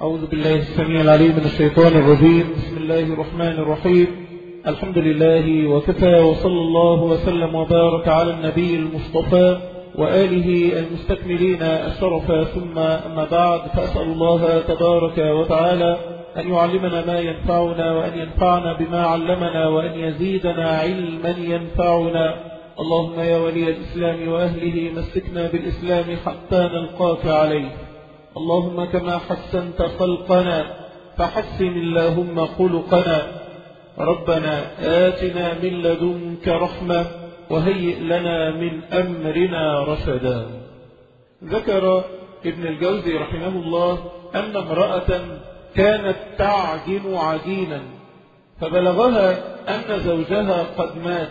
أعوذ بالله السميع العليم من الشيطان الرجيم بسم الله الرحمن الرحيم الحمد لله وكفى وصلى الله وسلم وبارك على النبي المصطفى وآله المستكملين الشرف ثم أما بعد فأسأل الله تبارك وتعالى أن يعلمنا ما ينفعنا وأن ينفعنا بما علمنا وأن يزيدنا علما ينفعنا اللهم يا ولي الإسلام وأهله مسكنا بالإسلام حتى نلقاك عليه اللهم كما حسنت خلقنا فحسن اللهم خلقنا ربنا آتنا من لدنك رحمة وهيئ لنا من أمرنا رشدا ذكر ابن الجوزي رحمه الله أن امرأة كانت تعجن عجينا فبلغها أن زوجها قد مات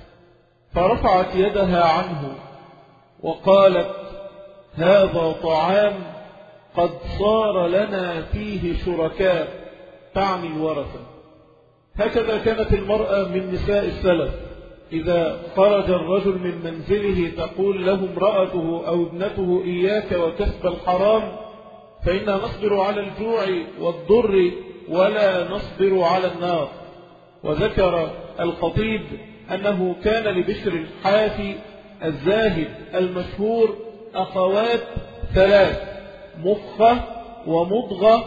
فرفعت يدها عنه وقالت هذا طعام قد صار لنا فيه شركاء تعني الورثة هكذا كانت المرأة من نساء السلف إذا خرج الرجل من منزله تقول له امرأته أو ابنته إياك وكسب الحرام فإنا نصبر على الجوع والضر ولا نصبر على النار وذكر الخطيب أنه كان لبشر الحافي الزاهد المشهور أخوات ثلاث مخة ومضغة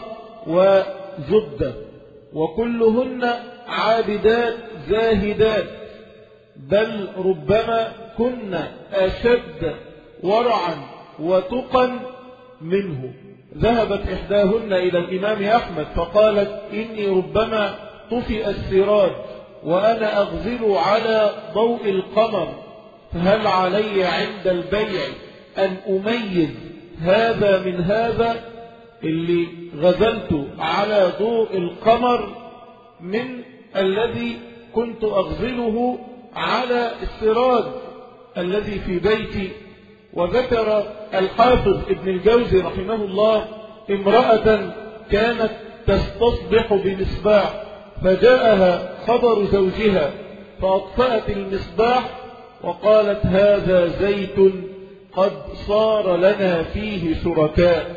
وزبدة وكلهن عابدات زاهدات بل ربما كن أشد ورعا وتقا منه ذهبت إحداهن إلى الإمام أحمد فقالت إني ربما طفئ السراج وأنا أغزل على ضوء القمر فهل علي عند البيع أن أميز هذا من هذا اللي غزلت على ضوء القمر من الذي كنت أغزله على السراج الذي في بيتي وذكر الحافظ ابن الجوزي رحمه الله امرأة كانت تستصبح بمصباح فجاءها خبر زوجها فأطفأت المصباح وقالت هذا زيت قد صار لنا فيه شركاء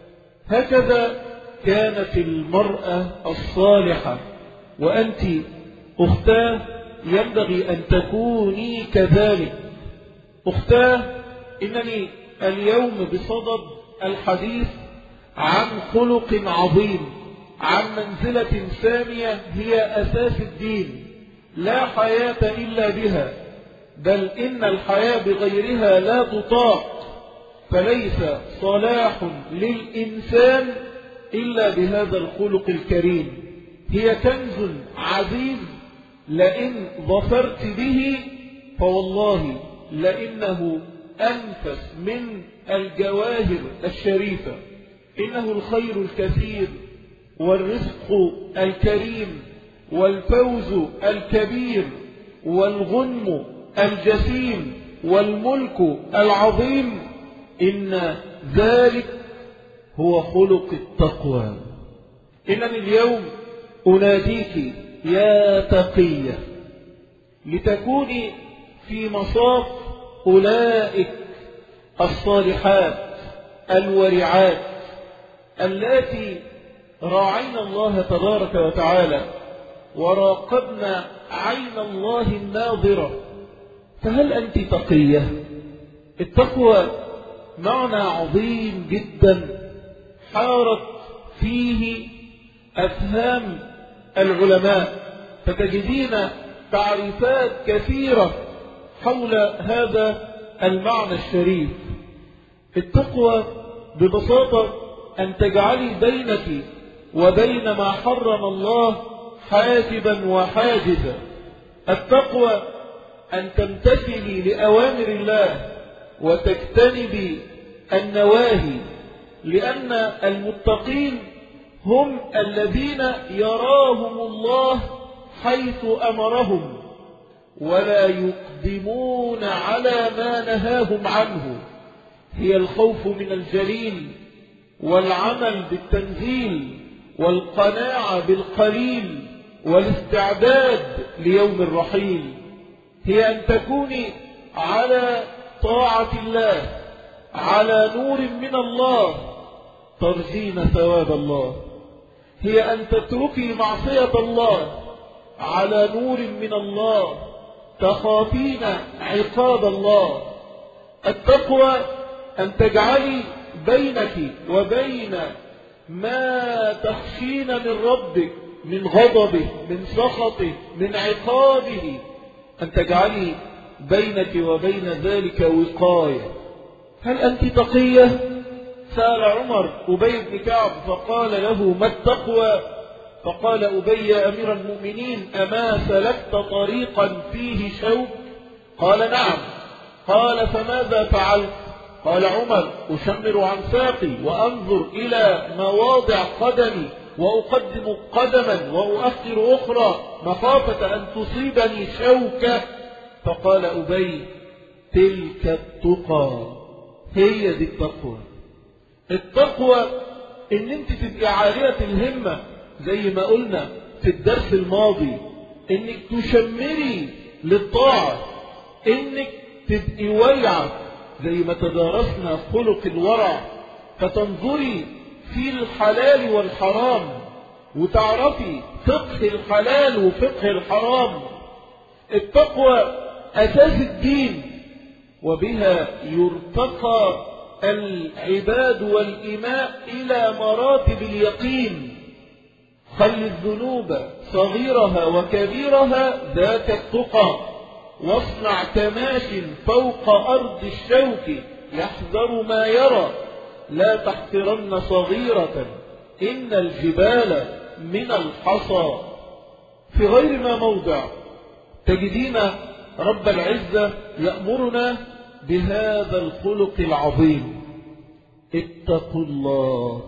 هكذا كانت المرأة الصالحة وأنت أختاه ينبغي أن تكوني كذلك أختاه إنني اليوم بصدد الحديث عن خلق عظيم عن منزلة سامية هي أساس الدين لا حياة إلا بها بل إن الحياة بغيرها لا تطاق فليس صلاح للإنسان إلا بهذا الخلق الكريم هي كنز عزيز لئن ظفرت به فوالله لإنه أنفس من الجواهر الشريفة إنه الخير الكثير والرزق الكريم والفوز الكبير والغنم الجسيم والملك العظيم إن ذلك هو خلق التقوى إنني اليوم أناديك يا تقية لتكوني في مصاف أولئك الصالحات الورعات التي راعينا الله تبارك وتعالى وراقبنا عين الله الناظرة فهل أنت تقية التقوى معنى عظيم جدا حارت فيه أفهام العلماء فتجدين تعريفات كثيرة حول هذا المعنى الشريف التقوى ببساطة أن تجعلي بينك وبين ما حرم الله حاجبا وحاجزا التقوى أن تمتثلي لأوامر الله وتجتنبي النواهي لأن المتقين هم الذين يراهم الله حيث أمرهم ولا يقدمون على ما نهاهم عنه هي الخوف من الجليل والعمل بالتنزيل والقناعة بالقليل والاستعداد ليوم الرحيل هي أن تكوني على طاعة الله على نور من الله ترجين ثواب الله هي أن تتركي معصية الله على نور من الله تخافين عقاب الله التقوى أن تجعلي بينك وبين ما تخشين من ربك من غضبه من سخطه من عقابه أن تجعلي بينك وبين ذلك وقاية هل أنت تقية سأل عمر أبي بن كعب فقال له ما التقوى فقال أبي يا أمير المؤمنين أما سلكت طريقا فيه شوك قال نعم قال فماذا فعلت قال عمر أشمر عن ساقي وأنظر إلى مواضع قدمي وأقدم قدما وأؤخر أخرى مخافة أن تصيبني شوكة فقال أبي تلك التقى هي دي التقوى التقوى ان انت تبقي عالية الهمة زي ما قلنا في الدرس الماضي انك تشمري للطاعة انك تبقي ويعة زي ما تدارسنا خلق الورع فتنظري في الحلال والحرام وتعرفي فقه الحلال وفقه الحرام التقوى أساس الدين وبها يرتقى العباد والإماء إلى مراتب اليقين خل الذنوب صغيرها وكبيرها ذات التقى واصنع تماش فوق أرض الشوك يحذر ما يرى لا تحقرن صغيرة إن الجبال من الحصى في غير ما موضع تجدين رب العزة يأمرنا بهذا الخلق العظيم اتقوا الله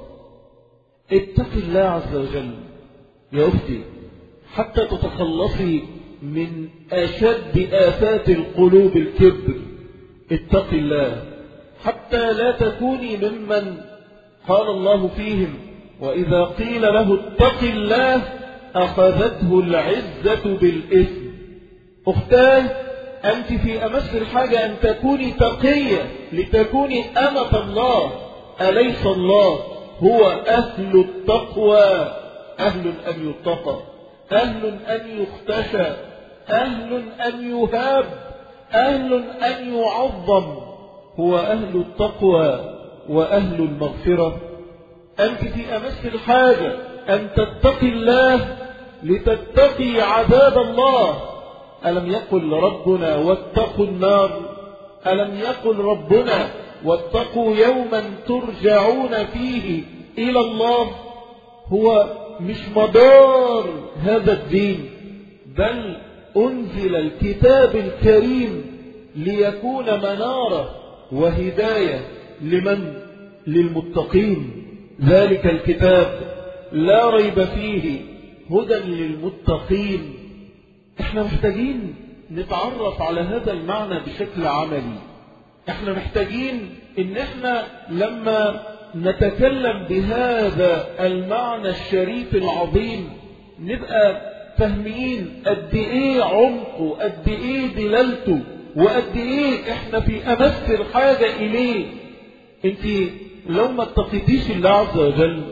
اتق الله عز وجل يا أختي حتى تتخلصي من أشد آفات القلوب الكبر اتق الله حتى لا تكوني ممن قال الله فيهم وإذا قيل له اتق الله أخذته العزة بالإثم أختاه أنت في أمس الحاجة أن تكوني تقية لتكوني أمة الله أليس الله هو أهل التقوى أهل أن يتقى أهل أن يختشى أهل أن يهاب أهل أن يعظم هو أهل التقوى وأهل المغفرة أنت في أمس الحاجة أن تتقي الله لتتقي عذاب الله ألم يقل ربنا واتقوا النار ألم يقل ربنا واتقوا يوما ترجعون فيه إلى الله هو مش مدار هذا الدين بل أنزل الكتاب الكريم ليكون منارة وهداية لمن للمتقين ذلك الكتاب لا ريب فيه هدى للمتقين احنا محتاجين نتعرف على هذا المعنى بشكل عملي احنا محتاجين ان احنا لما نتكلم بهذا المعنى الشريف العظيم نبقى فاهمين قد ايه عمقه قد ايه دلالته وقد ايه احنا في امس الحاجة اليه انت لو ما اتقيتيش الله عز وجل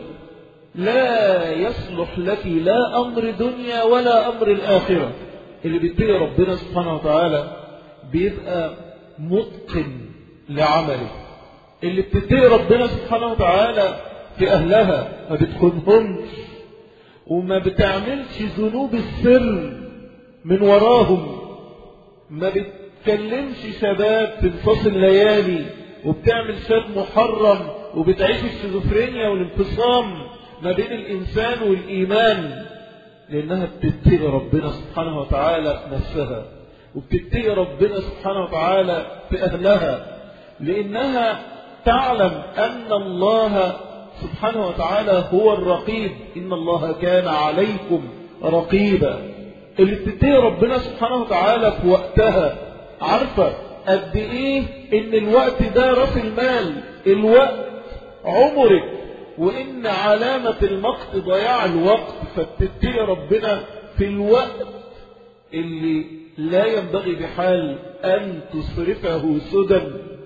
لا يصلح لك لا امر دنيا ولا امر الاخره اللي بيتقي ربنا سبحانه وتعالى بيبقى متقن لعمله اللي بتتقي ربنا سبحانه وتعالى في أهلها ما بتخونهمش وما بتعملش ذنوب السر من وراهم ما بتكلمش شباب في انفاص الليالي وبتعمل شاب محرم وبتعيش الشيزوفرينيا والانفصام ما بين الإنسان والإيمان لأنها بتتقي ربنا سبحانه وتعالى في نفسها وبتتقي ربنا سبحانه وتعالى في أهلها لأنها تعلم أن الله سبحانه وتعالى هو الرقيب إن الله كان عليكم رقيبا اللي بتتقي ربنا سبحانه وتعالى في وقتها عارفة قد إيه إن الوقت ده راس المال الوقت عمرك وإن علامة المقت ضياع الوقت فبتتقي ربنا في الوقت اللي لا ينبغي بحال أن تصرفه سدى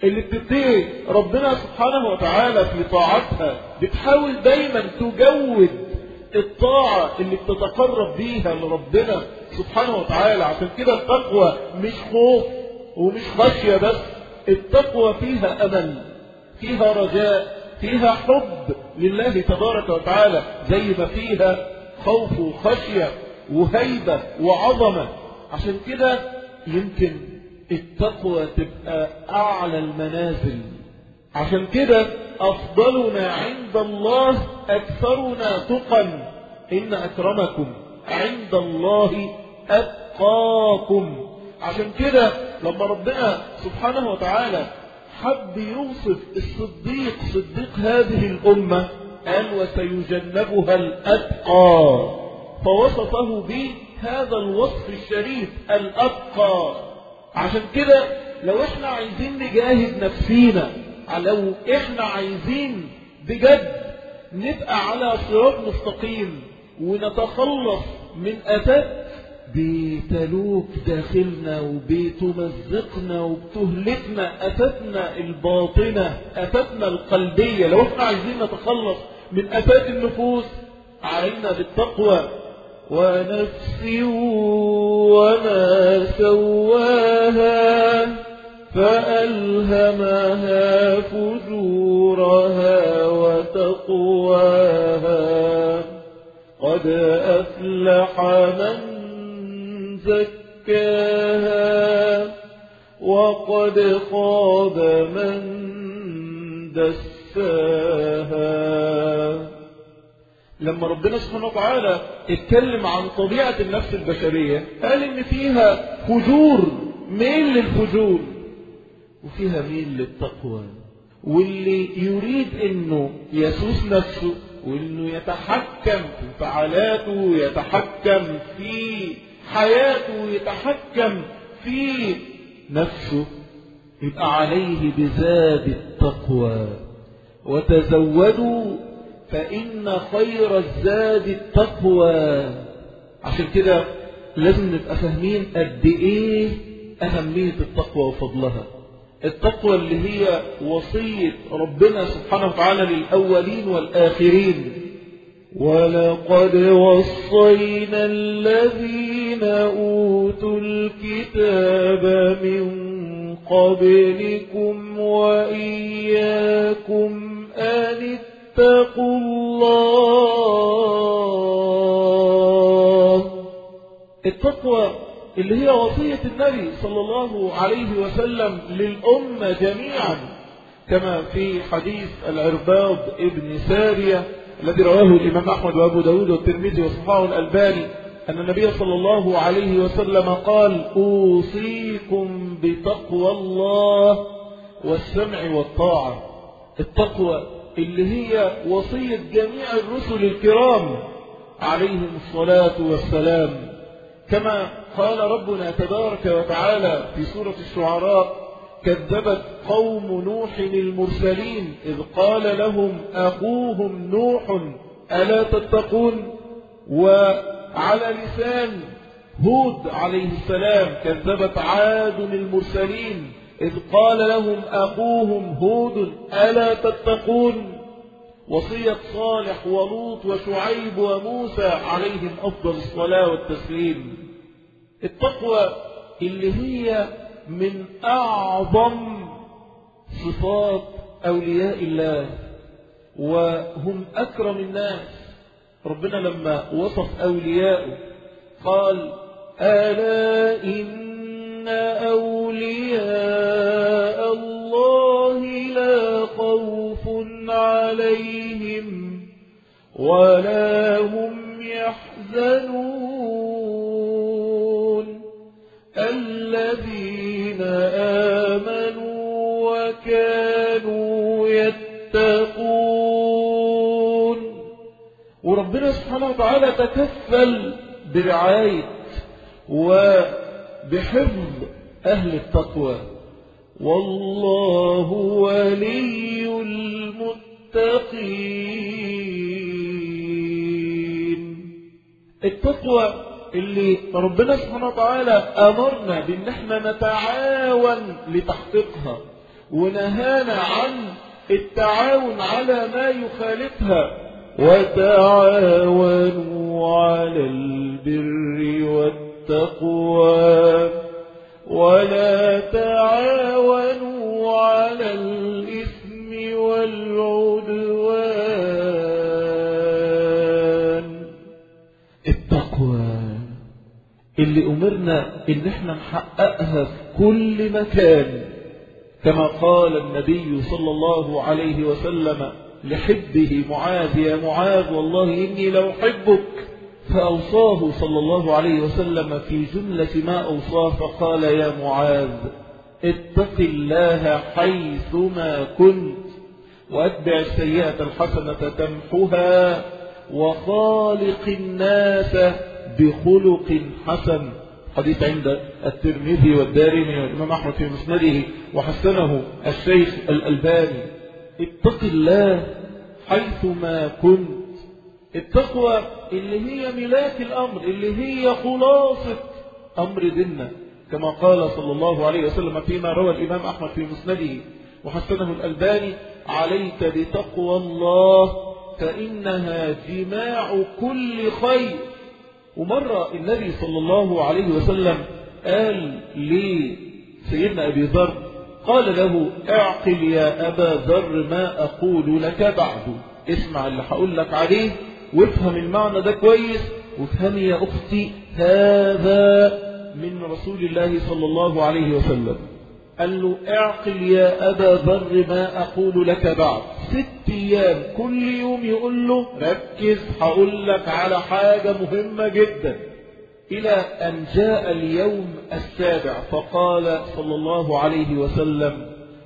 اللي بتديه ربنا سبحانه وتعالى في طاعتها بتحاول دايما تجود الطاعة اللي بتتقرب بيها لربنا سبحانه وتعالى عشان كده التقوى مش خوف ومش خشية بس التقوى فيها أمل فيها رجاء فيها حب لله تبارك وتعالى زي ما فيها خوف وخشية وهيبة وعظمة عشان كده يمكن التقوى تبقى أعلى المنازل عشان كده أفضلنا عند الله أكثرنا تقا إن أكرمكم عند الله أتقاكم عشان كده لما ربنا سبحانه وتعالى حب يوصف الصديق صديق هذه الأمة قال وسيجنبها الأتقى فوصفه بهذا الوصف الشريف الأتقى عشان كده لو احنا عايزين نجاهد نفسينا لو احنا عايزين بجد نبقى على صراط مستقيم ونتخلص من أتات بتلوك داخلنا وبتمزقنا وبتهلكنا أتتنا الباطنة أتتنا القلبية لو احنا عايزين نتخلص من أتات النفوس علينا بالتقوى ونفس وما سواها فألهمها فجورها وتقواها قد أفلح من زكاها وقد خاب من دساها لما ربنا سبحانه وتعالى اتكلم عن طبيعة النفس البشرية قال ان فيها فجور ميل للفجور وفيها ميل للتقوى واللي يريد انه يسوس نفسه وانه يتحكم في انفعالاته يتحكم في حياته يتحكم في نفسه يبقى عليه بزاد التقوى وتزودوا فإن خير الزاد التقوى عشان كده لازم نبقى فاهمين قد ايه أهمية التقوى وفضلها التقوى اللي هي وصية ربنا سبحانه وتعالى للأولين والآخرين ولقد وصينا الذين أوتوا الكتاب من قبلكم وإياكم أن اتقوا الله التقوى اللي هي وصية النبي صلى الله عليه وسلم للأمة جميعا كما في حديث العرباض ابن سارية الذي رواه الإمام أحمد وأبو داود والترمذي وصححه الألباني أن النبي صلى الله عليه وسلم قال أوصيكم بتقوى الله والسمع والطاعة التقوى اللي هي وصية جميع الرسل الكرام عليهم الصلاة والسلام كما قال ربنا تبارك وتعالى في سورة الشعراء كذبت قوم نوح المرسلين إذ قال لهم أخوهم نوح ألا تتقون وعلى لسان هود عليه السلام كذبت عاد المرسلين إذ قال لهم أخوهم هود ألا تتقون وصية صالح ولوط وشعيب وموسى عليهم أفضل الصلاة والتسليم التقوى اللي هي من أعظم صفات أولياء الله وهم أكرم الناس ربنا لما وصف أولياءه قال ألا إن أولياء الله لا خوف عليهم ولا هم يحزنون الذين آمنوا وكانوا يتقون وربنا سبحانه وتعالى تكفل برعاية وبحفظ أهل التقوى والله ولي المتقين التقوى اللي ربنا سبحانه وتعالى أمرنا بأن احنا نتعاون لتحقيقها ونهانا عن التعاون على ما يخالفها وتعاونوا على البر والتقوى ولا تعاونوا على الإثم والعدوان التقوى اللي أمرنا إن احنا نحققها في كل مكان كما قال النبي صلى الله عليه وسلم لحبه معاذ يا معاذ والله إني لأحبك فأوصاه صلى الله عليه وسلم في جملة ما أوصاه فقال يا معاذ اتق الله حيثما كنت وأتبع السيئة الحسنة تمحها وخالق الناس بخلق حسن حديث عند الترمذي والدارمي والإمام أحمد في مسنده وحسنه الشيخ الألباني اتق الله حيثما كنت التقوى اللي هي ملاك الأمر اللي هي خلاصة أمر ديننا كما قال صلى الله عليه وسلم فيما روى الإمام أحمد في مسنده وحسنه الألباني عليك بتقوى الله فإنها جماع كل خير ومرة النبي صلى الله عليه وسلم قال لسيدنا أبي ذر قال له اعقل يا أبا ذر ما أقول لك بعد اسمع اللي هقول لك عليه وافهم المعنى ده كويس وافهمي يا أختي هذا من رسول الله صلى الله عليه وسلم قال له اعقل يا أبا ذر ما أقول لك بعد ست أيام كل يوم يقول له ركز هقول لك على حاجة مهمة جدا إلى أن جاء اليوم السابع فقال صلى الله عليه وسلم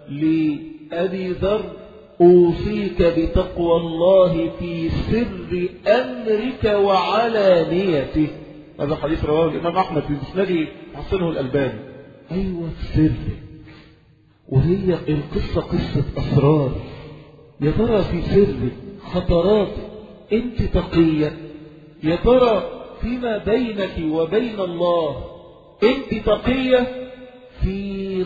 لأبي ذر أوصيك بتقوى الله في سر أمرك وعلانيته هذا حديث رواه الإمام أحمد في مسنده حسنه الألباني أيوة في سرك وهي القصة قصة أسرار يا ترى في سرك خطرات أنت تقية يا ترى فيما بينك وبين الله أنت تقية في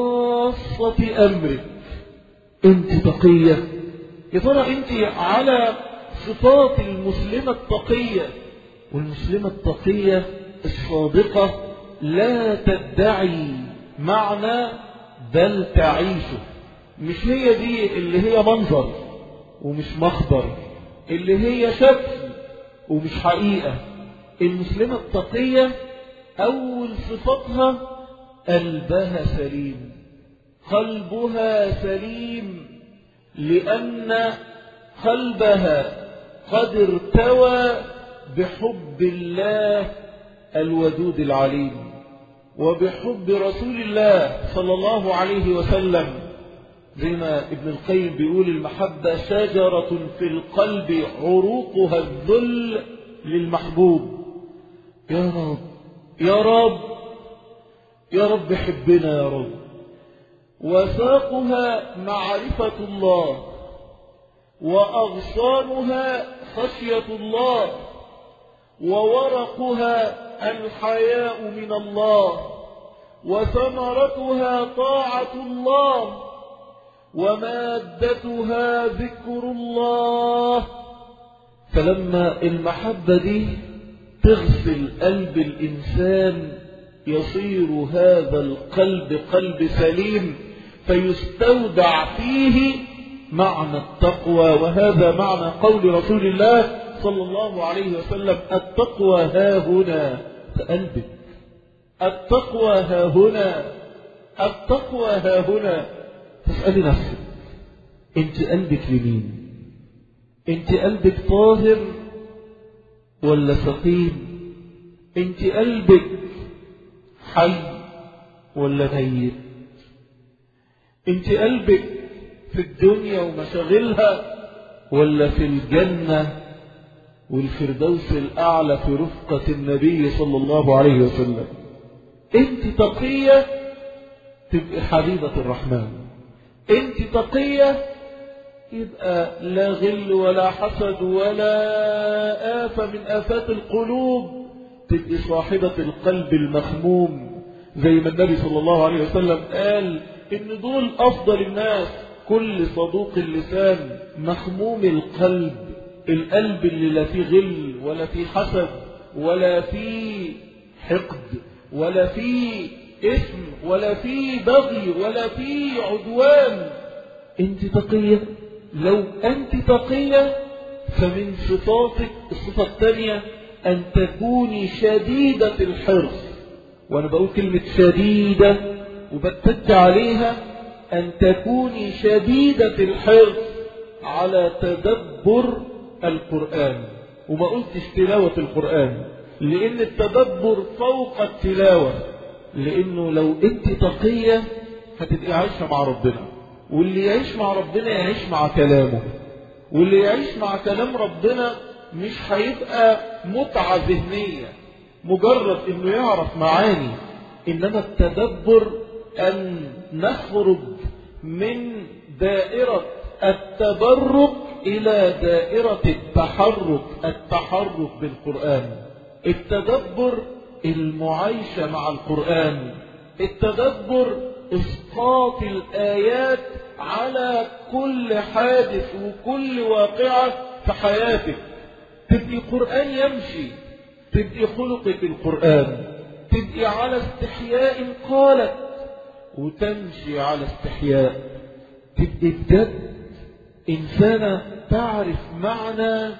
خاصة أمرك أنت تقية يا ترى أنت على صفات المسلمة التقية والمسلمة التقية الصادقة لا تدعي معنى بل تعيشه مش هي دي اللي هي منظر ومش مخبر اللي هي شكل ومش حقيقة المسلمة التقية أول صفتها قلبها سليم قلبها سليم لأن قلبها قد ارتوى بحب الله الودود العليم وبحب رسول الله صلى الله عليه وسلم زي ما ابن القيم بيقول المحبة شجرة في القلب عروقها الذل للمحبوب يا رب يا رب يا رب حبنا يا رب وساقها معرفة الله وأغصانها خشية الله وورقها الحياء من الله وثمرتها طاعة الله ومادتها ذكر الله فلما المحبة دي تغسل قلب الإنسان يصير هذا القلب قلب سليم فيستودع فيه معنى التقوى وهذا معنى قول رسول الله صلى الله عليه وسلم التقوى ها هنا في قلبك التقوى ها هنا التقوى ها هنا تسألي نفسك انت قلبك لمين انت قلبك طاهر ولا سقيم انت قلبك حي ولا ميت انت قلبك في الدنيا ومشاغلها ولا في الجنة والفردوس الأعلى في رفقة النبي صلى الله عليه وسلم انت تقية تبقى حبيبة الرحمن انت تقية يبقى لا غل ولا حسد ولا آفة من آفات القلوب تبقى صاحبة القلب المخموم زي ما النبي صلى الله عليه وسلم قال ان دول افضل الناس كل صدوق اللسان مخموم القلب القلب اللي لا فيه غل ولا فيه حسد ولا فيه حقد ولا فيه إثم ولا فيه بغي ولا فيه عدوان انت تقية لو انت تقية فمن صفاتك الصفة الثانية أن تكوني شديدة الحرص وأنا بقول كلمة شديدة وبتك عليها أن تكوني شديدة الحرص على تدبر القرآن وما قلتش تلاوة القرآن لأن التدبر فوق التلاوة لأنه لو أنت تقية هتبقي عايشة مع ربنا واللي يعيش مع ربنا يعيش مع كلامه واللي يعيش مع كلام ربنا مش هيبقى متعة ذهنية مجرد انه يعرف معاني انما التدبر ان نخرج من دائرة التبرك الى دائرة التحرك التحرك بالقرآن التدبر المعايشة مع القرآن التدبر اسقاط الايات على كل حادث وكل واقعة في حياتك تبقي قرآن يمشي تبقي خلقك القرآن تبقي على استحياء قالت وتمشي على استحياء تبقي بجد إنسانة تعرف معنى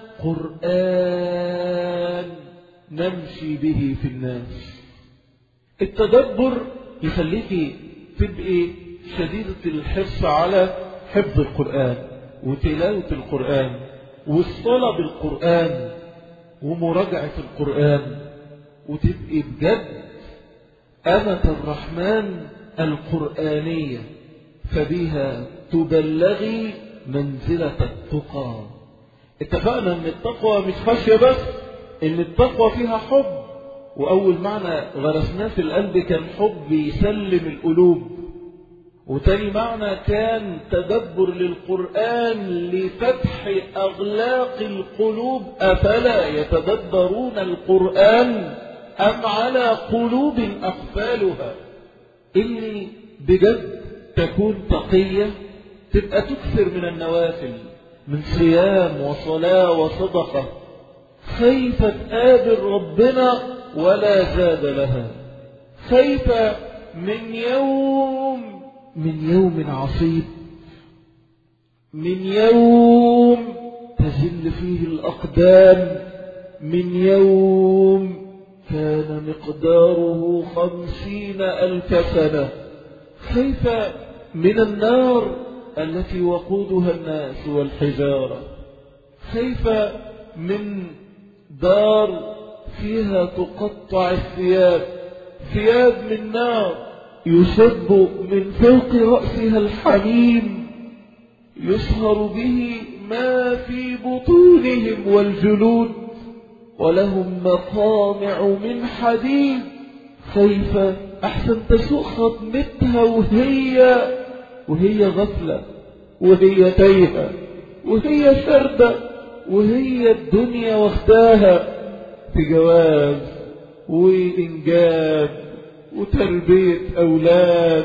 قرآن نمشي به في الناس التدبر يخليكي تبقي شديدة الحرص على حفظ القرآن وتلاوة القرآن والصلاة بالقرآن ومراجعة القرآن وتبقي بجد أمة الرحمن القرآنية فبها تبلغي منزلة التقى اتفقنا ان التقوى مش خشية بس ان التقوى فيها حب واول معنى غرسناه في القلب كان حب يسلم القلوب وتاني معنى كان تدبر للقرآن لفتح أغلاق القلوب أفلا يتدبرون القرآن أم على قلوب أقفالها اللي بجد تكون تقية تبقى تكثر من النوافل من صيام وصلاة وصدقة خايفة تقابل ربنا ولا زاد لها خايفة من يوم من يوم عصيب من يوم تزل فيه الأقدام من يوم كان مقداره خمسين ألف سنة كيف من النار التي وقودها الناس والحجارة كيف من دار فيها تقطع الثياب ثياب من نار يصب من فوق رأسها الحميم يصهر به ما في بطونهم والجلود ولهم مقامع من حديد كيف أحسن تسوء خطمتها وهي وهي غفلة وهي تايهة وهي شردة وهي الدنيا واخداها في جواز وإنجاب وتربية أولاد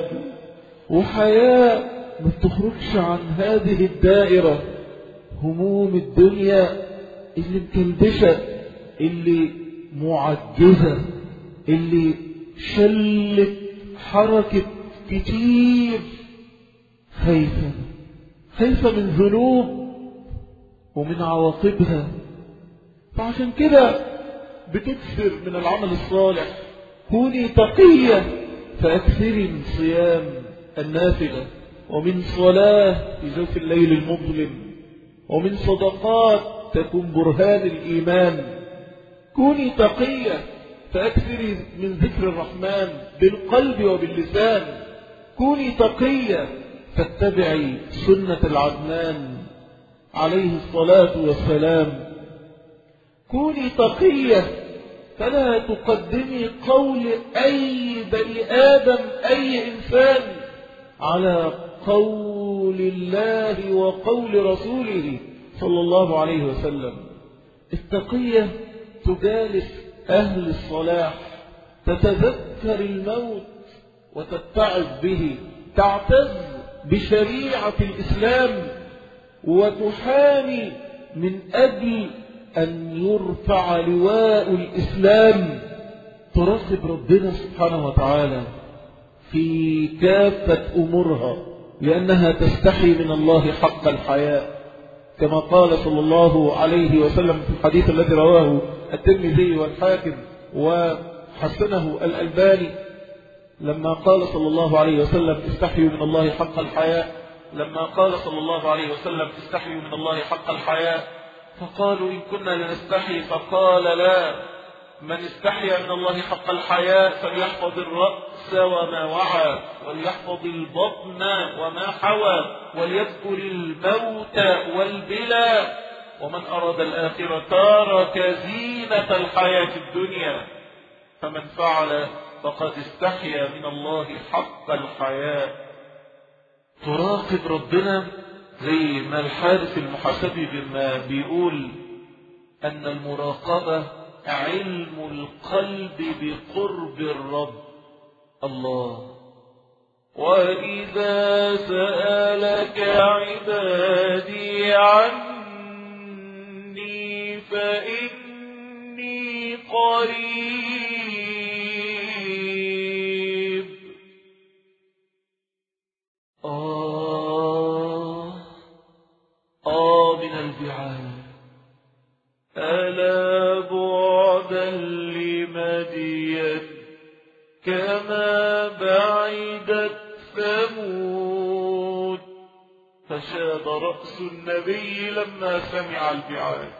وحياة ما تخرجش عن هذه الدائرة هموم الدنيا اللي مكلبشة اللي معجزة اللي شلت حركة كتير خايفة خايفة من ذنوب ومن عواقبها فعشان كده بتكثر من العمل الصالح كوني تقية فأكثري من صيام النافلة ومن صلاة في جوف الليل المظلم ومن صدقات تكون برهان الإيمان كوني تقية فأكثري من ذكر الرحمن بالقلب وباللسان كوني تقية فاتبعي سنة العدنان عليه الصلاة والسلام كوني تقية فلا تقدمي قول أي بني آدم أي إنسان على قول الله وقول رسوله صلى الله عليه وسلم التقية تجالس أهل الصلاح تتذكر الموت وتتعظ به تعتز بشريعة الإسلام وتحامي من أجل أن يرفع لواء الإسلام تراقب ربنا سبحانه وتعالى في كافة أمورها لأنها تستحي من الله حق الحياء كما قال صلى الله عليه وسلم في الحديث الذي رواه الترمذي والحاكم وحسنه الألباني لما قال صلى الله عليه وسلم استحيوا من الله حق الحياء لما قال صلى الله عليه وسلم استحيوا من الله حق الحياء فقالوا إن كنا لنستحي فقال لا من استحيا من الله حق الحياء فليحفظ الرأس وما وعى وليحفظ البطن وما حوى وليذكر الموت والبلا ومن أراد الآخرة تارك زينة الحياة الدنيا فمن فعل فقد استحيا من الله حق الحياء تراقب ربنا زي ما الحارث المحاسبي بما بيقول أن المراقبة علم القلب بقرب الرب الله وإذا سألك عبادي عني فإني قريب آه آه من البعاد ألا بعدا لمدين كما بعدت ثمود فشاب رأس النبي لما سمع البعاد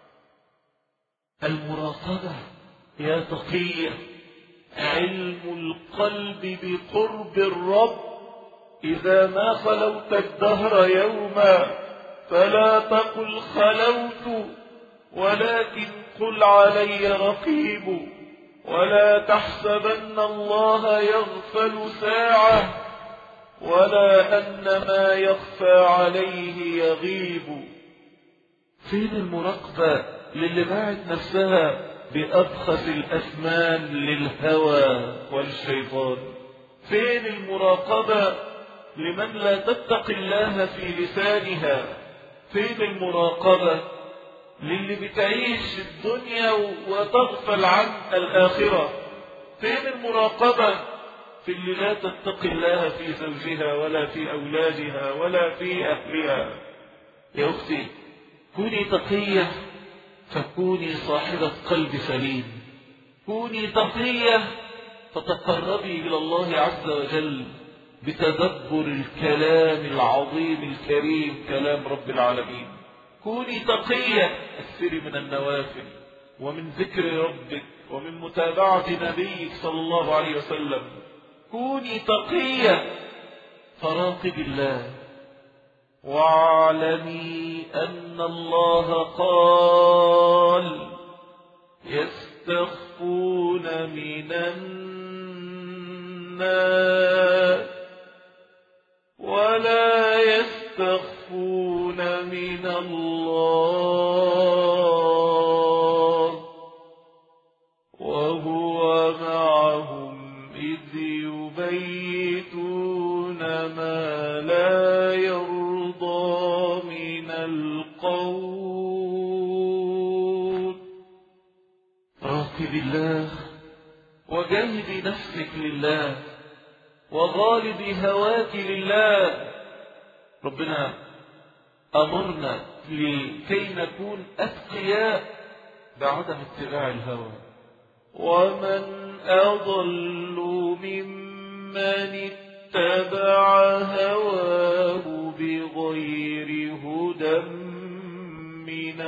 المراقبة يا تقية علم القلب بقرب الرب إذا ما خلوت الدهر يوما فلا تقل خلوت ولكن قل علي رقيب ولا تحسبن الله يغفل ساعة ولا أن ما يخفى عليه يغيب فين المراقبة للي باعت نفسها بأبخس الأثمان للهوى والشيطان فين المراقبة لمن لا تتق الله في لسانها فين المراقبة للي بتعيش الدنيا وتغفل عن الآخرة فين المراقبة في اللي لا تتقي الله في زوجها ولا في أولادها ولا في أهلها يا أختي كوني تقية فكوني صاحبة قلب سليم كوني تقية فتقربي إلى الله عز وجل بتدبر الكلام العظيم الكريم كلام رب العالمين كوني تقية اكثري من النوافل ومن ذكر ربك ومن متابعة نبيك صلى الله عليه وسلم كوني تقية فراقب الله واعلمي أن الله قال يستخفون من الناس ولا يستخفون من الله وهو معهم إذ يبيتون ما لا يرضى من القول راقب الله وجاهد نفسك لله وغالب هواك لله ربنا أمرنا لكي نكون أتقياء بعدم اتباع الهوى ومن أضل ممن اتبع هواه بغير هدى من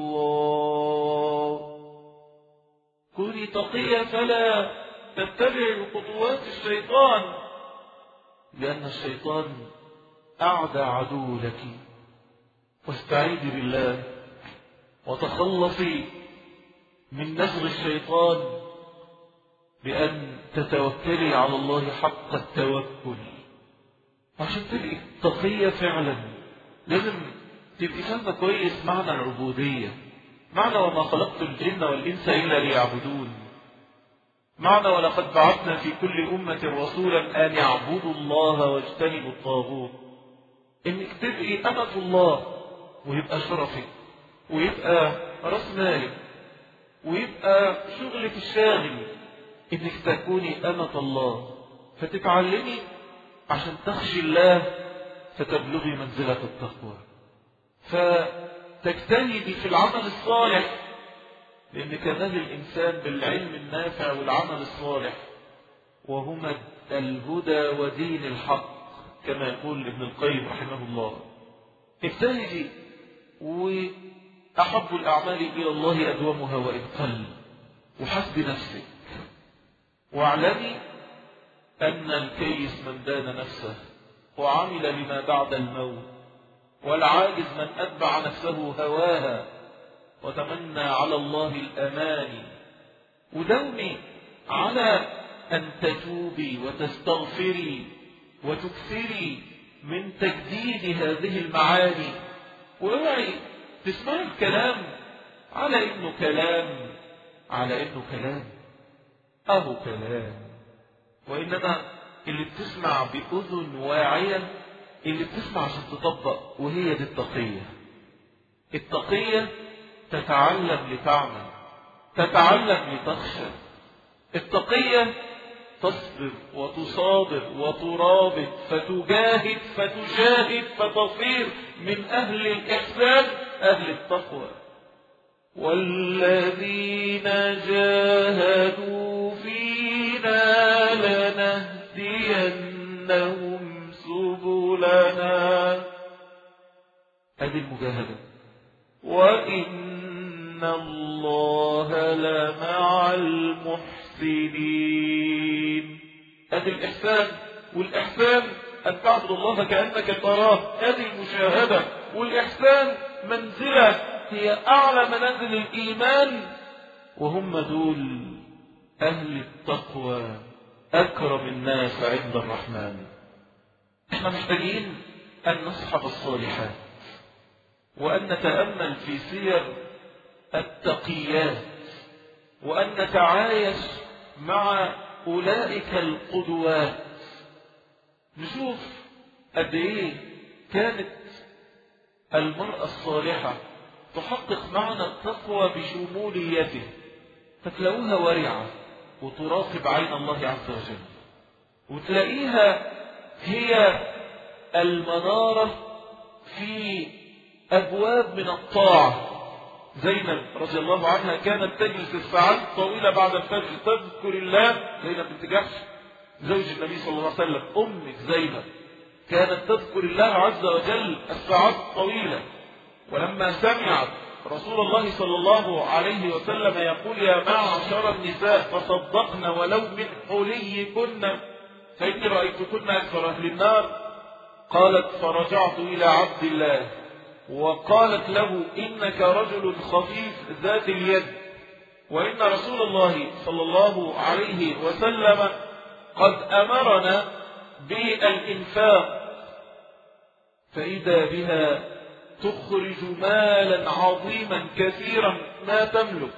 الله كوني تقية فلا تتبع خطوات الشيطان لأن الشيطان أعدى عدو لك واستعيذي بالله وتخلصي من نزغ الشيطان بأن تتوكلي على الله حق التوكل عشان تبقي تقية فعلا لازم تبقي فاهمة كويس معنى العبودية معنى وما خلقت الجن والإنس إلا ليعبدون معنى ولقد بعثنا في كل أمة رسولا أن يعبدوا الله واجتنبوا الطاغوت إنك تبقي أمة الله ويبقى شرفك ويبقى رأس مالك ويبقى شغلك الشاغل إنك تكوني أمة الله فتتعلمي عشان تخشي الله فتبلغي منزلة التقوى فتجتهدي في العمل الصالح لأن كمال الإنسان بالعلم النافع والعمل الصالح وهما الهدى ودين الحق كما يقول ابن القيم رحمه الله اجتهدي وأحب الأعمال إلى الله أدومها وإن قل وحسب نفسك واعلمي أن الكيس من دان نفسه وعمل لما بعد الموت والعاجز من أتبع نفسه هواها وتمنى على الله الأماني ودومي على أن تتوبي وتستغفري وتكثري من تجديد هذه المعاني واوعي تسمعي الكلام على انه كلام على انه كلام اهو كلام وانما اللي بتسمع باذن واعيه اللي بتسمع عشان تطبق وهي دي التقيه التقيه تتعلم لتعمل تتعلم لتخشى التقيه تصبر وتصابر وترابط فتجاهد فتجاهد فتصير من أهل الإحسان أهل التقوى والذين جاهدوا فينا لنهدينهم سبلنا هذه المجاهدة وإن الله لمع المحسنين هذه الإحسان والإحسان أن تعبد الله كأنك تراه هذه المشاهدة والإحسان منزلة هي أعلى منازل الإيمان وهم دول أهل التقوى أكرم الناس عند الرحمن احنا محتاجين أن نصحب الصالحات وأن نتأمل في سير التقيات وأن نتعايش مع أولئك القدوات نشوف قد إيه كانت المرأة الصالحة تحقق معنى التقوى بشموليته فتلاقوها ورعة وتراقب عين الله عز وجل وتلاقيها هي المنارة في أبواب من الطاعة زينب رضي الله عنها كانت تجلس الساعات طويلة بعد الفجر تذكر الله زينب بنت جحش زوج النبي صلى الله عليه وسلم أمك زينب كانت تذكر الله عز وجل الساعات الطويلة ولما سمعت رسول الله صلى الله عليه وسلم يقول يا معشر النساء تصدقن ولو من حليكن فإني رأيتكن أكثر أهل النار قالت فرجعت إلى عبد الله وقالت له إنك رجل خفيف ذات اليد وإن رسول الله صلى الله عليه وسلم قد أمرنا بالإنفاق فإذا بها تخرج مالا عظيما كثيرا ما تملك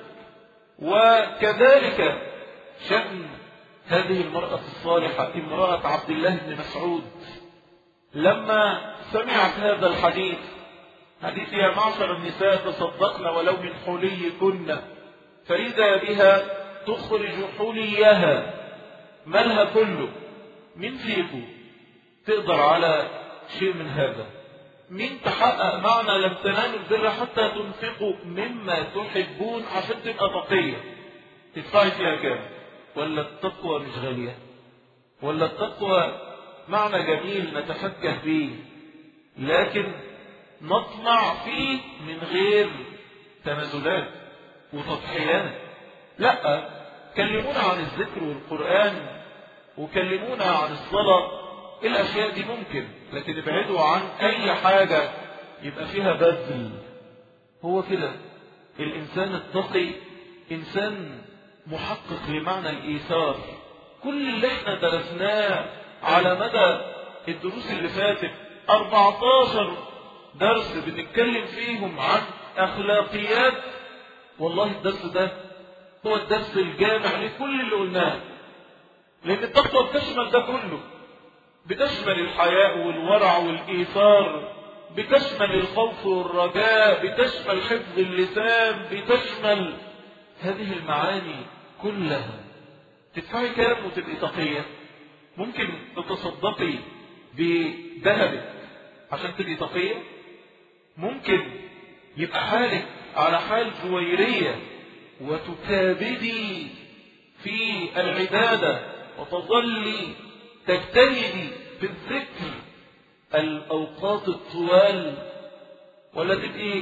وكذلك شأن هذه المرأة الصالحة امرأة عبد الله بن مسعود لما سمعت هذا الحديث حديث يا معشر النساء تصدقن ولو من حليكن فإذا بها تخرج حليها مالها كله مين فيكم تقدر على شيء من هذا مين تحقق معنى لم تنالوا البر حتى تنفقوا مما تحبون عشان تبقى تقية تدفعي فيها كام ولا التقوى مش غالية ولا التقوى معنى جميل نتفكه به لكن نطمع فيه من غير تنازلات وتضحيات لا كلمونا عن الذكر والقرآن وكلمونا عن الصلاة الأشياء دي ممكن لكن ابعدوا عن أي حاجة يبقى فيها بذل هو كده الإنسان التقي إنسان محقق لمعنى الإيثار كل اللي احنا درسناه على مدى الدروس اللي فاتت 14 درس بنتكلم فيهم عن أخلاقيات والله الدرس ده هو الدرس الجامع لكل اللي قلناه لأن التقوى بتشمل ده كله بتشمل الحياء والورع والإيثار بتشمل الخوف والرجاء بتشمل حفظ اللسان بتشمل هذه المعاني كلها تدفعي كام وتبقي تقية ممكن تتصدقي بذهبك عشان تبقي تقية ممكن يبقى حالك على حال جويرية وتكابدي في العبادة وتظلي تجتهدي في الذكر الأوقات الطوال ولا تبقي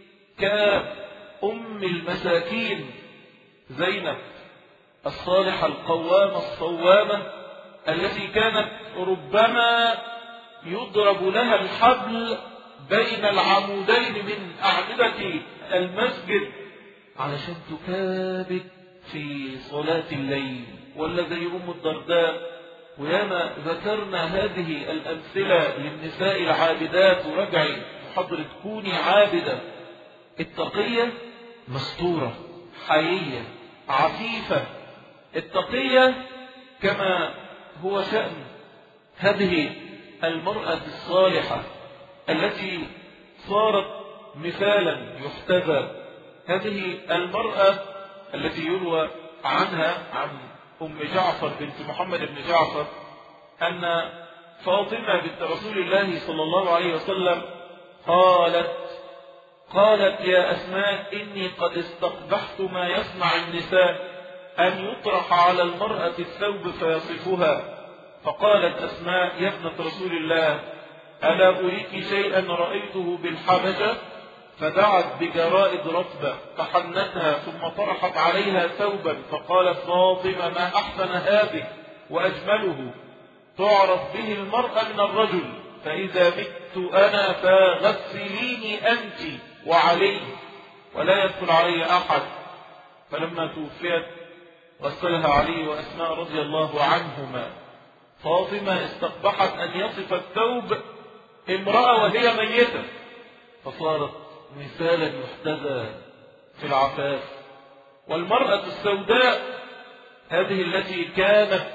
كأم المساكين زينب الصالحة القوامة الصوامة التي كانت ربما يضرب لها الحبل بين العمودين من أعمدة المسجد علشان تكابد في صلاة الليل ولا زي أم الدرداء وياما ذكرنا هذه الأمثلة للنساء العابدات ورجعي محضرة كوني عابدة التقية مستورة حيية عفيفة التقية كما هو شأن هذه المرأة الصالحة التي صارت مثالا يحتذى هذه المرأة التي يروى عنها عن أم جعفر بنت محمد بن جعفر أن فاطمة بنت رسول الله صلى الله عليه وسلم قالت قالت يا أسماء إني قد استقبحت ما يصنع النساء أن يطرح على المرأة الثوب فيصفها فقالت أسماء يا ابنة رسول الله ألا أريك شيئا رأيته بالحبشة فدعت بجرائد رطبة فحنتها ثم طرحت عليها ثوبا فقالت فاطمة ما أحسن هذه وأجمله تعرف به المرأة من الرجل فإذا مت أنا فغسليني أنت وعلي ولا يدخل علي أحد فلما توفيت غسلها علي وأسماء رضي الله عنهما فاطمة استقبحت أن يصف الثوب امرأة وهي ميتة فصارت مثالا يحتذى في العفاف والمرأة السوداء هذه التي كانت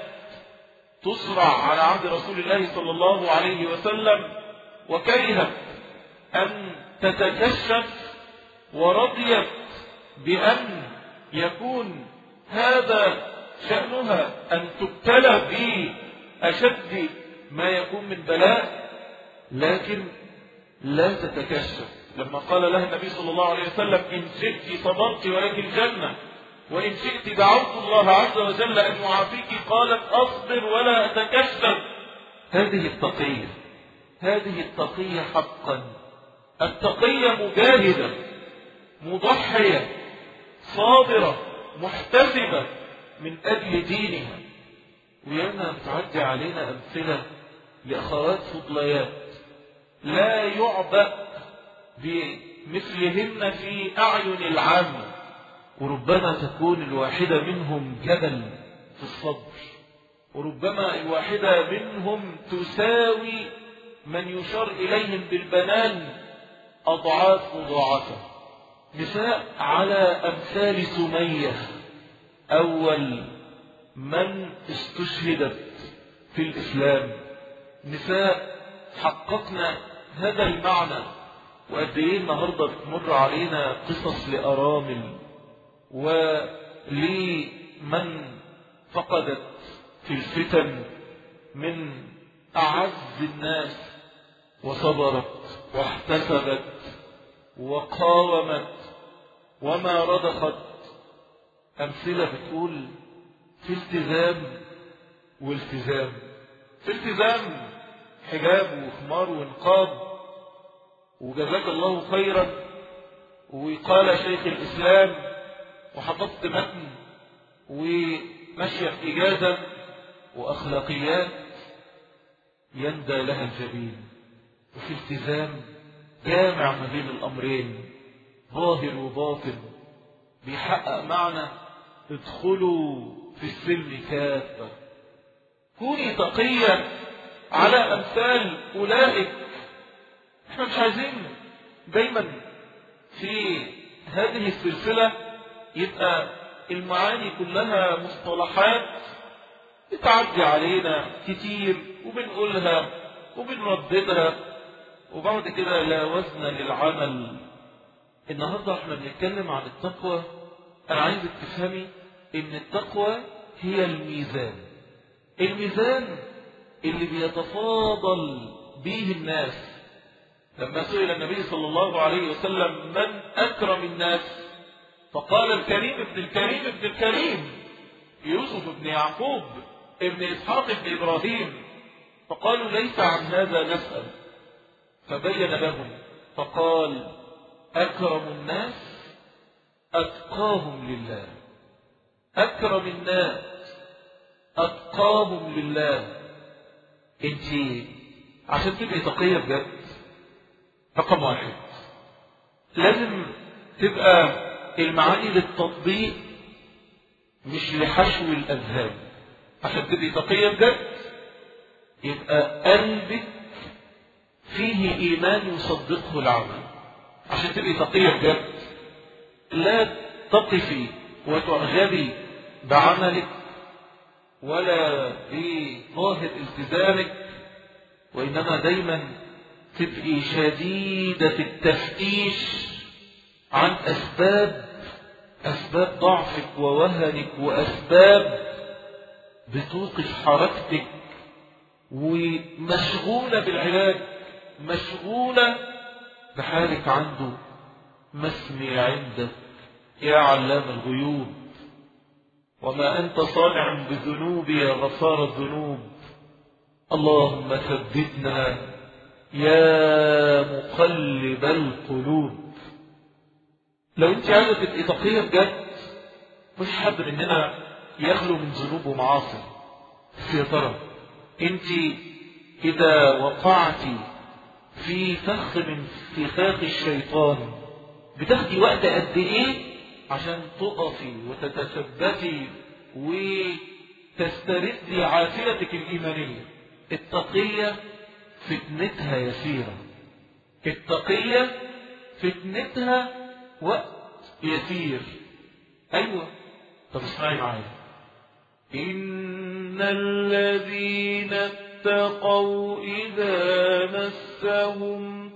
تصرع على عهد رسول الله صلى الله عليه وسلم وكرهت أن تتكشف ورضيت بأن يكون هذا شأنها أن تبتلى بأشد ما يكون من بلاء لكن لا تتكشف لما قال لها النبي صلى الله عليه وسلم إن شئت صبرت ولك الجنة وإن شئت دعوت الله عز وجل أن يعافيك قالت أصبر ولا أتكشف هذه التقية هذه التقية حقا التقية مجاهدة مضحية صابرة محتسبة من أجل دينها وياما بتعدي علينا أمثلة لأخوات فضليات لا يعبأ بمثلهن في أعين العامة وربما تكون الواحدة منهم جبل في الصبر وربما الواحدة منهم تساوي من يشار إليهم بالبنان أضعاف مضاعفة نساء على أمثال سمية أول من استشهدت في الإسلام نساء حققنا هذا المعنى وقد ايه النهارده بتمر علينا قصص لأرامل ولمن فقدت في الفتن من أعز الناس وصبرت واحتسبت وقاومت وما رضخت أمثلة بتقول في التزام والتزام في التزام حجاب وخمار ونقاب وجزاك الله خيرا وقال شيخ الإسلام وحفظت متن ومشية إجازة وأخلاقيات يندى لها الجبين وفي التزام جامع ما بين الأمرين ظاهر وباطن بيحقق معنى ادخلوا في السلم كافة كوني تقية على أمثال أولئك احنا مش عايزين دايما في هذه السلسلة يبقى المعاني كلها مصطلحات بتعدي علينا كتير وبنقولها وبنرددها وبعد كده لا وزن للعمل النهاردة احنا بنتكلم عن التقوى انا عايزك تفهمي ان التقوى هي الميزان الميزان اللي بيتفاضل به الناس لما سئل النبي صلى الله عليه وسلم من أكرم الناس فقال الكريم ابن الكريم ابن الكريم يوسف ابن يعقوب ابن إسحاق ابن إبراهيم فقالوا ليس عن هذا نسأل فبين لهم فقال أكرم الناس أتقاهم لله أكرم الناس أتقاهم لله انت عشان تبقي تقية بجد رقم واحد لازم تبقى المعاني للتطبيق مش لحشو الأذهان عشان تبقي تقية بجد يبقى قلبك فيه إيمان يصدقه العمل عشان تبقي تقية بجد لا تقفي وتعجبي بعملك ولا بظاهر التزامك وإنما دايما تبقي شديدة التفتيش عن أسباب أسباب ضعفك ووهنك وأسباب بتوقف حركتك ومشغولة بالعلاج مشغولة بحالك عنده ما اسمي عندك يا علام الغيوب وما أنت صانع بذنوب يا غفار الذنوب اللهم ثبتنا يا مقلب القلوب لو انت عايزه تبقي تقيه بجد مش حد مننا يخلو من ذنوب ومعاصي بس يا ترى انت اذا وقعت في فخ من فخاخ الشيطان بتاخدي وقت قد ايه عشان تقفي وتتثبتي وتستردي عافيتك الايمانيه التقيه فتنتها يسيره التقيه فتنتها وقت يسير ايوه طب اسمعي معايا ان الذين اتقوا اذا مسهم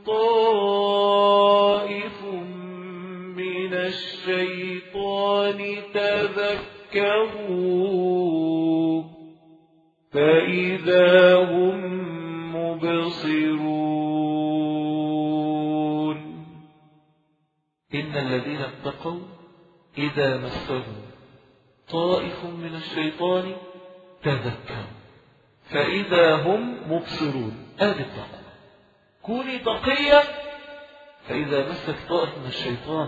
طائف من الشيطان تذكروا فإذا هم مبصرون إن الذين اتقوا إذا مسهم طائف من الشيطان تذكروا فإذا هم مبصرون آدي التقوى كوني تقية فإذا مسك طائف من الشيطان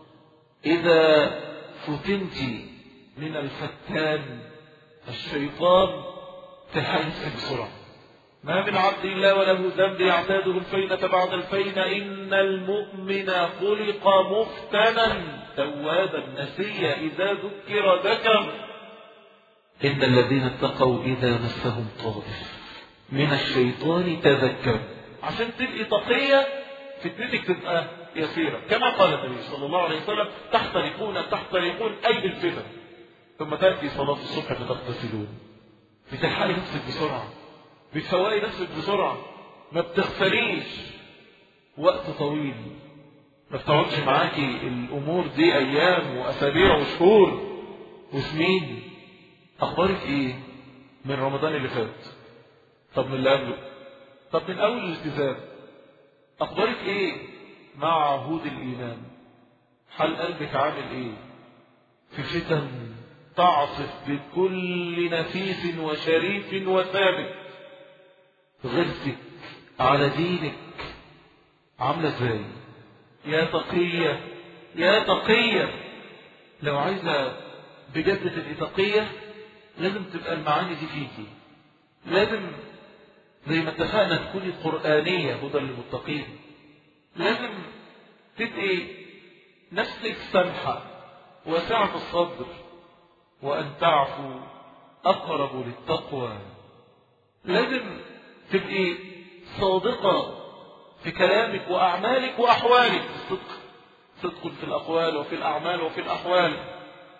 إذا فتنت من الفتان الشيطان تحيث بسرعة ما من عبد الله وله ذنب يعتاده الفينة بعد الفينة إن المؤمن خلق مفتنا توابا نسيا إذا ذكر ذكر إن الذين اتقوا إذا مسهم طائف من الشيطان تذكروا عشان تبقي تقية فتنتك تبقى يسيرة كما قال النبي صلى الله عليه وسلم تحترقون تحترقون أي بالفتن ثم تأتي صلاة الصبح فتغتسلون بتلحقي نفسك بسرعة بتفوقي نفسك بسرعة ما بتغفليش وقت طويل ما بتقعدش معاكي الأمور دي أيام وأسابيع وشهور وسنين أخبارك إيه من رمضان اللي فات طب من اللي قبله طب من أول الالتزام أخبارك إيه مع عهود الإيمان حال قلبك عامل إيه في فتن تعصف بكل نفيس وشريف وثابت غرتك على دينك عاملة ازاي يا تقية يا تقية لو عايزة بجد تبقي تقية لازم تبقى المعاني دي فيكي لازم زي ما اتفقنا تكوني قرآنية هدى للمتقين لازم تبقي نفسك سمحة واسعة الصدر وأن تعفو أقرب للتقوى لازم تبقي صادقة في كلامك وأعمالك وأحوالك الصدق صدق في الأقوال وفي الأعمال وفي الأحوال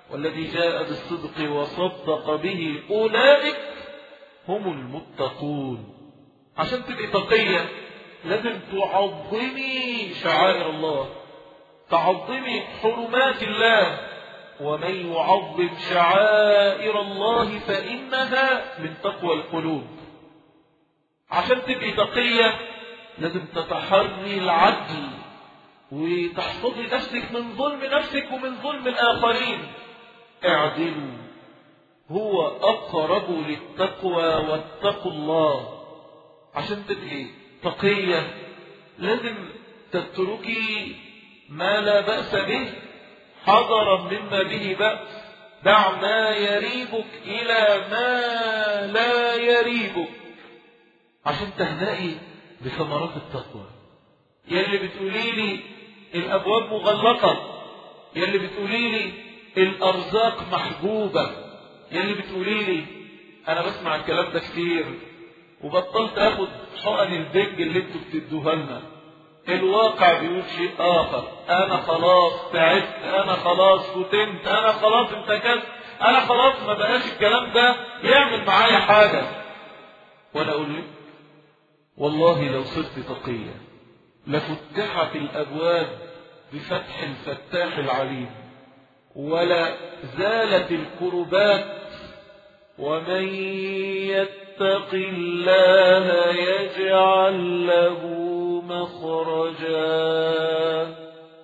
والذي جاء بالصدق وصدق به أولئك هم المتقون عشان تبقي تقية لازم تعظمي شعائر الله تعظمي حرمات الله ومن يعظم شعائر الله فإنها من تقوى القلوب عشان تبقي تقية لازم تتحري العدل وتحفظي نفسك من ظلم نفسك ومن ظلم الآخرين اعدلوا هو أقرب للتقوى واتقوا الله عشان تبقي تقية لازم تتركي ما لا بأس به حذرا مما به بأس دع ما يريبك إلى ما لا يريبك عشان تهنئي بثمرات التقوى يلي بتقولي لي الأبواب مغلقة يلي بتقولي لي الأرزاق محجوبة يلي بتقولي لي أنا بسمع الكلام ده كتير وبطلت أخد حقن البنج اللي انتوا بتدوها لنا الواقع بيقول شيء آخر أنا خلاص تعبت أنا خلاص فتنت أنا خلاص انتكست أنا خلاص ما بقاش الكلام ده يعمل معايا حاجة وأنا أقول لك والله لو صرت تقية لفتحت الأبواب بفتح الفتاح العليم ولا زالت الكربات ومن يتق الله يجعل له مخرجا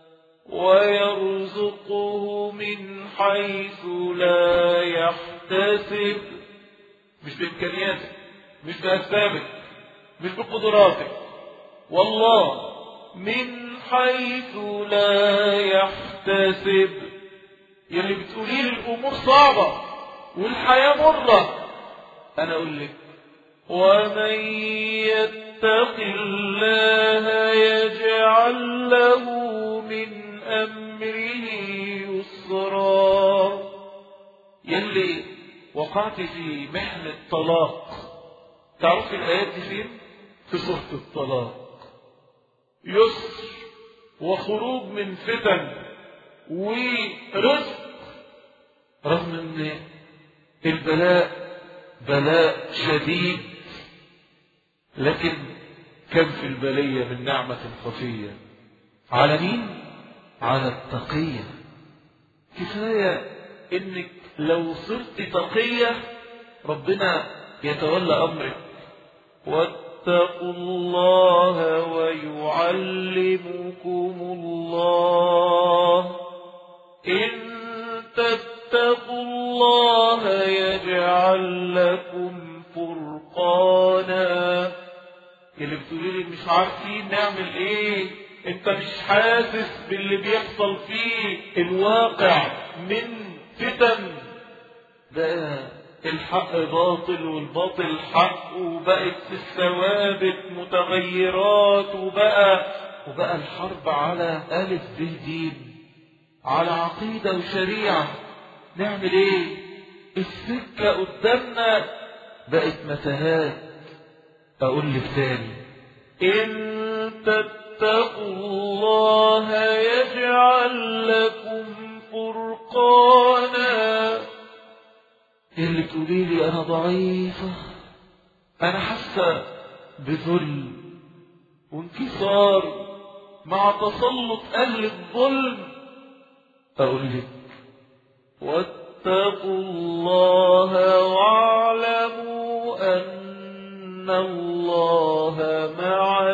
ويرزقه من حيث لا يحتسب مش بإمكانياتك مش بأسبابك مش بقدراتك والله من حيث لا يحتسب يلي بتقولي لي الأمور صعبة والحياة مرة أنا أقول لك ومن يتق الله يجعل له من أمره يسرا يلي وقعت في محنة طلاق تعرف الآيات دي فين؟ في سورة الطلاق يسر وخروج من فتن ورزق رغم ان البلاء بلاء شديد لكن كم في البلية من نعمة خفية على مين؟ على التقية كفاية انك لو صرت تقية ربنا يتولى امرك واتقوا الله ويعلمكم الله إن تتقوا الله يجعل لكم فرقانا اللي بتقولي لي مش عارفين نعمل ايه انت مش حاسس باللي بيحصل فيه الواقع من فتن ده الحق باطل والباطل حق وبقت الثوابت متغيرات وبقى وبقى الحرب على ألف به دين على عقيدة وشريعة نعمل ايه السكة قدامنا بقت متاهات اقول لك تاني ان تتقوا الله يجعل لكم فرقانا اللي تقولي لي انا ضعيفة انا حاسة بذل وانكسار مع تسلط اهل الظلم اقول لك واتقوا الله واعلموا ان الله مع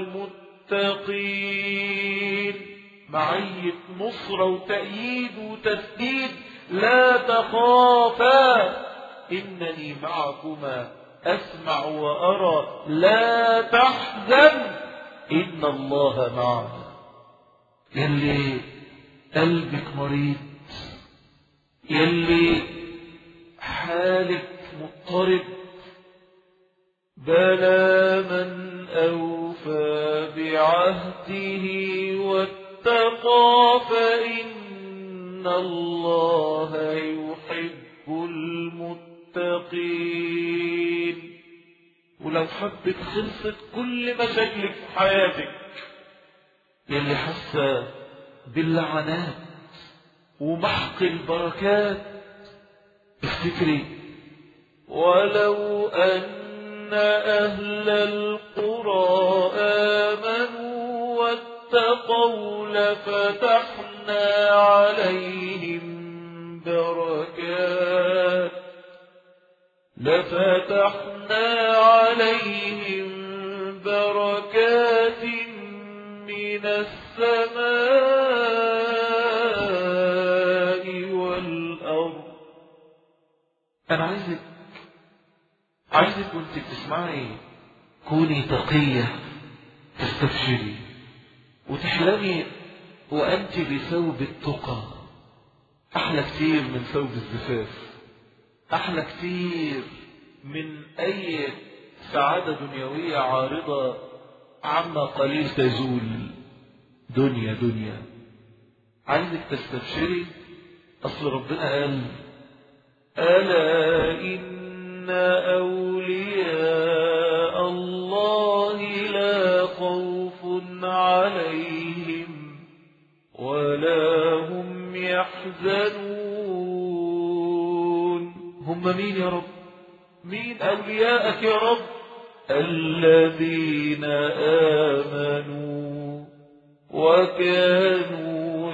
المتقين معية نصرة وتأييد وتسديد لا تخافا إنني معكما أسمع وأرى لا تحزن إن الله معنا يلي قلبك مريض يلي حالك مضطرب بلى من أوفى بعهده واتقى فإن الله يحب المتقين ولو حبت خلصت كل مشاكلك في حياتك يلي حاسة باللعنات ومحق البركات افتكري ولو أن أهل القرى آمنوا واتقوا لفتحنا عليهم بركات لفتحنا عليهم بركات من السماء والأرض أنا عايزك عايزك وانت بتسمعي كوني تقية تستبشري وتحلمي وأنت بثوب التقى أحلى كتير من ثوب الزفاف أحلى كتير من أي سعادة دنيوية عارضة عما قليل تزول دنيا دنيا عايزك تستبشري أصل ربنا قال ألا إن أولياء الله لا خوف عليهم ولا هم يحزنون هم مين يا رب مين أولياءك يا رب الذين آمنوا وكانوا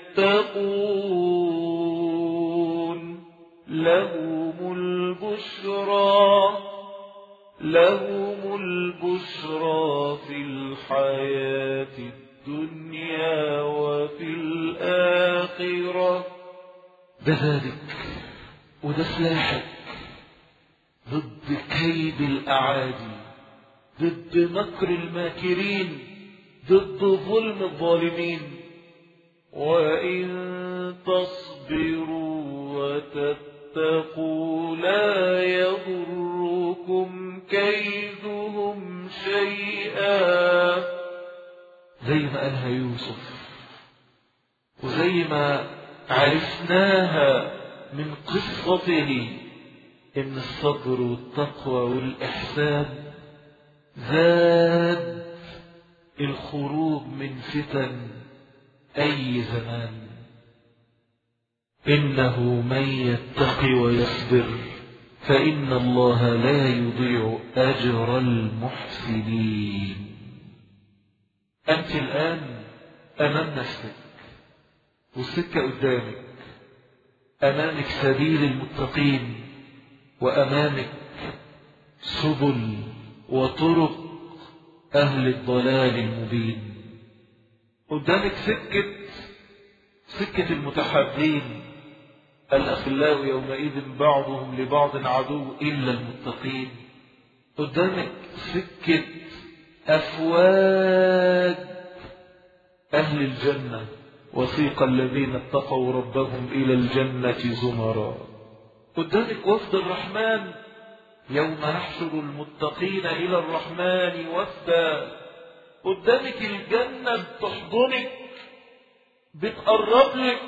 يتقون لهم البشرى لهم البشرى في الحياة الدنيا وفي الآخرة ده ذلك وده سلاحك ضد كيد الأعادي ضد مكر الماكرين ضد ظلم الظالمين وإن تصبروا وتتقوا لا يضركم كيدهم شيئا زي ما قالها يوسف وزي ما عرفناها من قصته إن الصبر والتقوى والإحسان زاد الخروج من فتن أي زمان إنه من يتقي ويصبر فإن الله لا يضيع أجر المحسنين أنت الآن أمام نفسك والسكة قدامك أمامك سبيل المتقين وأمامك سبل وطرق أهل الضلال المبين قدامك سكة سكة المتحابين الأخلاء يومئذ بعضهم لبعض عدو إلا المتقين قدامك سكة أفواج أهل الجنة وسيق الذين اتقوا ربهم إلى الجنة زمرا قدامك وفد الرحمن يوم نحشر المتقين إلى الرحمن وفدا قدامك الجنة بتحضنك بتقرب لك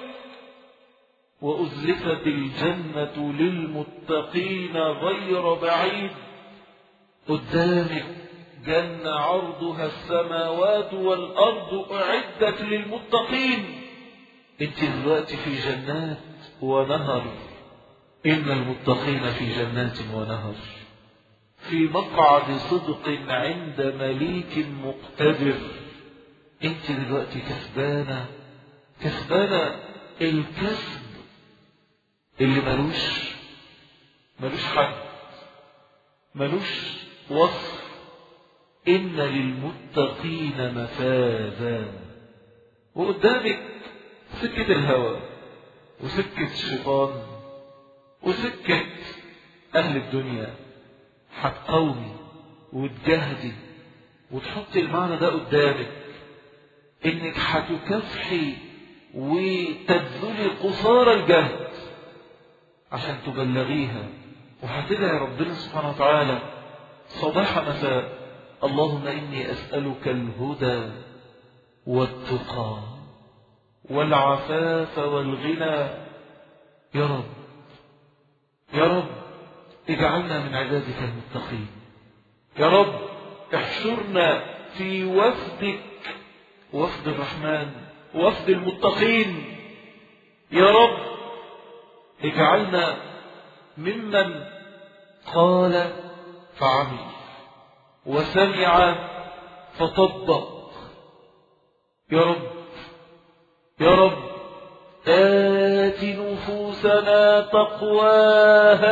وأزلفت الجنة للمتقين غير بعيد قدامك جنة عرضها السماوات والأرض أعدت للمتقين انت دلوقتي في جنات ونهر إن المتقين في جنات ونهر في مقعد صدق عند مليك مقتدر انت دلوقتي كسبانة كسبانة الكسب اللي ملوش ملوش حد ملوش وصف إن للمتقين مفازا وقدامك سكة الهوى وسكة الشيطان وسكة أهل الدنيا هتقومي وتجاهدي وتحطي المعنى ده قدامك إنك هتكافحي وتبذلي قصارى الجهد عشان تبلغيها وهتدعي ربنا سبحانه وتعالى صباح مساء اللهم إني أسألك الهدى والتقى والعفاف والغنى يا رب يا رب اجعلنا من عبادك المتقين يا رب احشرنا في وفدك وفد الرحمن وفد المتقين يا رب اجعلنا ممن قال فعمل وسمع فطبق يا رب يا رب آت نفوسنا تقواها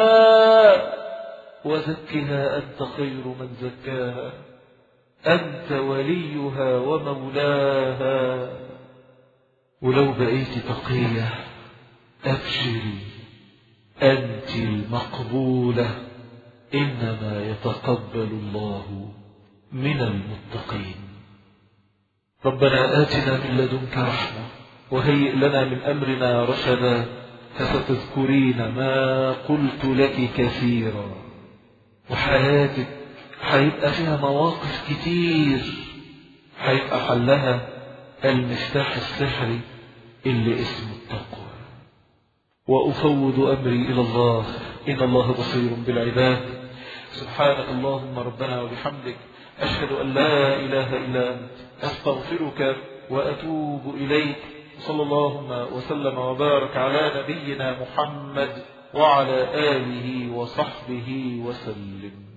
وزكها أنت خير من زكاها أنت وليها ومولاها ولو بقيت تقية أبشري أنت المقبولة إنما يتقبل الله من المتقين ربنا آتنا من لدنك رحمة وهيئ لنا من أمرنا رشدا فستذكرين ما قلت لك كثيرا وحياتك هيبقى فيها مواقف كتير هيبقى حلها المفتاح السحري اللي اسمه التقوى وأفوض أمري إلى الله إن الله بصير بالعباد سبحانك اللهم ربنا وبحمدك أشهد أن لا إله إلا أنت أستغفرك وأتوب إليك صلى الله وسلم وبارك على نبينا محمد وعلى آله وصحبه وسلم